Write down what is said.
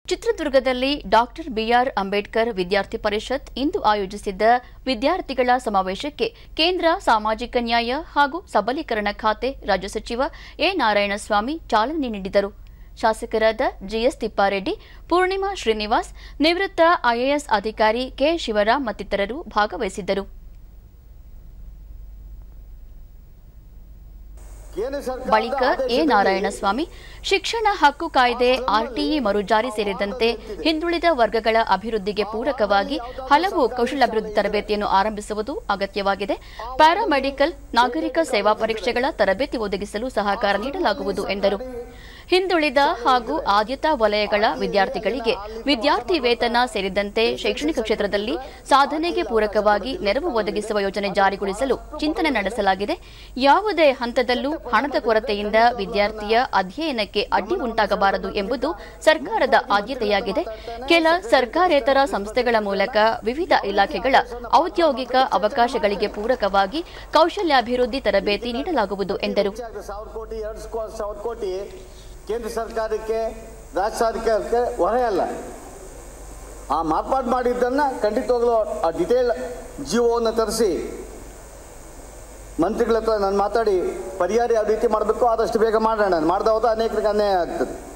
ಚಿತ್ರದುರ್ಗದಲ್ಲಿ doctor B R Ambedkar ವಿದ್ಯಾರ್ಥಿ ಪರಿಷತ್ ಇಂದು ಆಯೋಜಿಸಿದ್ದ ವಿದ್ಯಾರ್ಥಿಗಳ ಸಮಾವೇಶಕ್ಕೆ ಕೇಂದ್ರ ಸಾಮಾಜಿಕ ನ್ಯಾಯ ಹಾಗೂ ಸಬಲೀಕರಣ ಖಾತೆ ರಾಜ್ಯ ಸಚಿವ ಎ ನಾರಾಯಣಸ್ವಾಮಿ ಚಾಲನೆ ನೀಡಿದರು ಶಾಸಕರಾದ ಜಿಎಸ್ ತಿಪ್ಪಾರೆಡ್ಡಿ ಪೂರ್ಣಿಮಾ ಶ್ರೀನಿವಾಸ್ ನಿವೃತ್ತ ಐಎಎಸ್ ಅಧಿಕಾರಿ ಕೆ ಶಿವರಾಮ್ ಮತ್ತಿತರರು ಭಾಗವಹಿಸಿದ್ದರು ಬಳಿಕ ಎ ನಾರಾಯಣಸ್ವಾಮಿ ಶಿಕ್ಷಣ ಹಕ್ಕು ಕಾಯ್ದೆ ಆರ್ಟಿಇ ಮರುಜಾರಿ ಸೇರಿದಂತೆ ಹಿಂದುಳಿದ ವರ್ಗಗಳ ಅಭಿವೃದ್ಧಿಗೆ ಪೂರಕವಾಗಿ ಹಲವು ಕೌಶಲಾಭಿವೃದ್ಧಿ ತರಬೇತಿಯನ್ನು ಆರಂಭಿಸುವುದು ಅಗತ್ಯವಾಗಿದೆ ಪ್ಯಾರಾಮೆಡಿಕಲ್ ನಾಗರಿಕ ಸೇವಾ ಪರೀಕ್ಷೆಗಳ ತರಬೇತಿ ಒದಗಿಸಲು ಸಹಕಾರ ನೀಡಲಾಗುವುದು ಎಂದರು ಹಿಂದುಳಿದ ಹಾಗೂ ಆದ್ಯತಾ ವಲಯಗಳ ವಿದ್ಯಾರ್ಥಿಗಳಿಗೆ ವಿದ್ಯಾರ್ಥಿ ವೇತನ ಸೇರಿದಂತೆ ಶೈಕ್ಷಣಿಕ ಕ್ಷೇತ್ರದಲ್ಲಿ ಸಾಧನೆಗೆ ಪೂರಕವಾಗಿ ನೆರವು ಒದಗಿಸುವ ಯೋಜನೆ ಜಾರಿಗೊಳಿಸಲು ಚಿಂತನೆ ನಡೆಸಲಾಗಿದೆ ಯಾವುದೇ ಹಂತದಲ್ಲೂ ಹಣದ ಕೊರತೆಯಿಂದ ವಿದ್ಯಾರ್ಥಿಯ ಅಧ್ಯಯನಕ್ಕೆ ಅಡ್ಡಿ ಉಂಟಾಗಬಾರದು ಎಂಬುದು ಸರ್ಕಾರದ ಆದ್ಯತೆಯಾಗಿದೆ ಕೆಲ ಸರ್ಕಾರೇತರ ಸಂಸ್ಥೆಗಳ ಮೂಲಕ ವಿವಿಧ ಇಲಾಖೆಗಳ ಔದ್ಯೋಗಿಕ ಅವಕಾಶಗಳಿಗೆ ಪೂರಕವಾಗಿ ಕೌಶಲ್ಯಾಭಿವೃದ್ಧಿ ತರಬೇತಿ ನೀಡಲಾಗುವುದು ಎಂದರು ಸಾವಿರ ಕೋಟಿ ಎರಡು ಸಾವಿರ ಕೋಟಿ ಕೇಂದ್ರ ಸರ್ಕಾರಕ್ಕೆ ರಾಜ್ಯ ಸರ್ಕಾರಕ್ಕೆ ಹೊರೆಯಲ್ಲ ಆ ಮಾರ್ಪಾಡು ಮಾಡಿದ್ದನ್ನು ಖಂಡಿತವಾಗ್ಲೂ ಆ ಡಿಟೇಲ್ ಜಿಒವನ್ನು ತರಿಸಿ ಮಂತ್ರಿಗಳ ಹತ್ರ ನಾನು ಮಾತಾಡಿ ಪರಿಹಾರ ಯಾವ ರೀತಿ ಮಾಡಬೇಕು ಆದಷ್ಟು ಬೇಗ ಮಾಡೋಣ ಮಾಡಿದ ಹೋದ ಅನೇಕರಿಗೆ ಅನ್ಯಾಯ ಆಗ್ತದೆ